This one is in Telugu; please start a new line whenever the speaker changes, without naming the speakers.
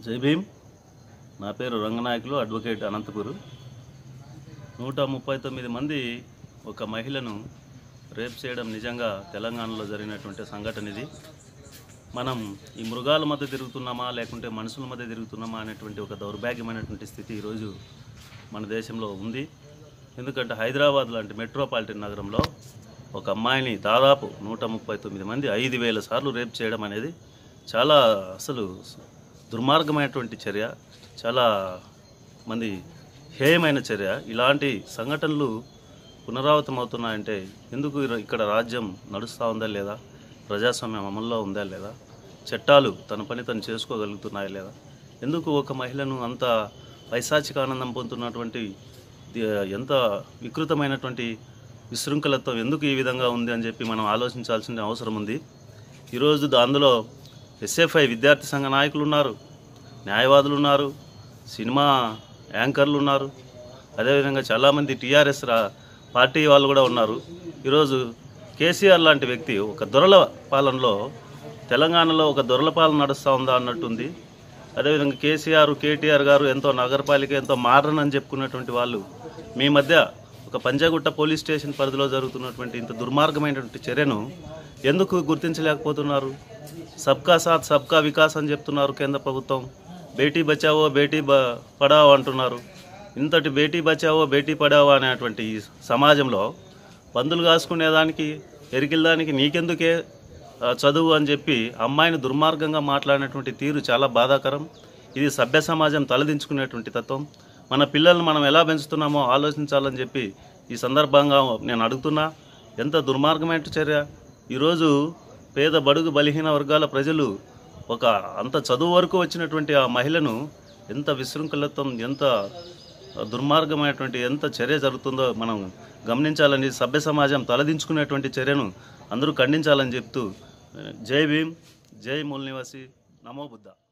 జై భీమ్ నా పేరు రంగనాయకులు అడ్వకేట్ అనంతపురు నూట ముప్పై తొమ్మిది మంది ఒక మహిళను రేప్ చేయడం నిజంగా తెలంగాణలో జరిగినటువంటి సంఘటన ఇది మనం ఈ మృగాల మధ్య తిరుగుతున్నామా లేకుంటే మనుషుల మధ్య తిరుగుతున్నామా అనేటువంటి ఒక దౌర్భాగ్యమైనటువంటి స్థితి ఈరోజు మన దేశంలో ఉంది ఎందుకంటే హైదరాబాద్ లాంటి మెట్రోపాలిటన్ నగరంలో ఒక అమ్మాయిని దాదాపు నూట ముప్పై తొమ్మిది మంది ఐదు వేల సార్లు రేప్ చేయడం అనేది చాలా అసలు దుర్మార్గమైనటువంటి చర్య చాలా మంది హేయమైన చర్య ఇలాంటి సంఘటనలు పునరావృతం అవుతున్నాయంటే ఎందుకు ఇర- ఇక్కడ రాజ్యం నడుస్తూ ఉందా లేదా ప్రజాస్వామ్యం అమల్లో ఉందా లేదా చట్టాలు తన పని తను చేసుకోగలుగుతున్నాయా లేదా ఎందుకు ఒక మహిళను అంత పైశాచిక ఆనందం పొందుతున్నటువంటి ది- ఎంత వికృతమైనటువంటి విశృంఖలత్వం ఎందుకు ఈ విధంగా ఉంది అని చెప్పి మనం ఆలోచించాల్సిన అవసరం ఉంది ఈరోజు దా- అందులో ఎస్ఎఫ్ఐ విద్యార్థి సంఘ నాయకులు ఉన్నారు న్యాయవాదులు ఉన్నారు సినిమా యాంకర్లు ఉన్నారు అదేవిధంగా చాలామంది టీఆర్ఎస్ రా పార్టీ వాళ్ళు కూడా ఉన్నారు ఈరోజు కేసీఆర్ లాంటి వ్యక్తి ఒక దొరల పాలనలో తెలంగాణలో ఒక దొరల పాలన నడుస్తూ ఉందా అన్నట్టుంది అదేవిధంగా కేసీఆర్ కేటీఆర్ గారు ఎంతో నగరపాలిక ఎంతో మారన్ అని చెప్పుకున్నటువంటి వాళ్ళు మీ మధ్య ఒక పంజాగుట్ట పోలీస్ స్టేషన్ పరిధిలో జరుగుతున్నటువంటి ఇంత దుర్మార్గమైనటువంటి చర్యను ఎందుకు గుర్తించలేకపోతున్నారు సబ్కా సాత్ సబ్కా వికాస్ అని చెప్తున్నారు కేంద్ర ప్రభుత్వం బేటీ బచావో బేటీ బ పడావో అంటున్నారు ఇంతటి బేటీ బచావో బేటీ పడావో అనేటువంటి ఈ సమాజంలో పందులు కాసుకునేదానికి ఎరికిల్దానికి నీకెందుకే ఆ, చదువు అని చెప్పి అమ్మాయిని దుర్మార్గంగా మాట్లాడినటువంటి తీరు చాలా బాధాకరం ఇది సభ్య సమాజం తలదించుకునేటువంటి తత్వం మన పిల్లల్ని మనం ఎలా పెంచుతున్నామో ఆలోచించాలని చెప్పి ఈ సందర్భంగా నేను అడుగుతున్నా ఎంత దుర్మార్గమైన చర్య ఈరోజు పేద బడుగు బలహీన వర్గాల ప్రజలు ఒక అంత చదువు వరకు వచ్చినటువంటి ఆ మహిళను ఎంత విశృంఖలత్వం ఎంత దుర్మార్గమైనటువంటి ఎంత చర్య జరుగుతుందో మనం గమనించాలని సభ్య సమాజం తలదించుకునేటువంటి చర్యను అందరూ ఖండించాలని చెప్తూ జై భీమ్ జై మూల్ నివాసి నమో బుద్ధ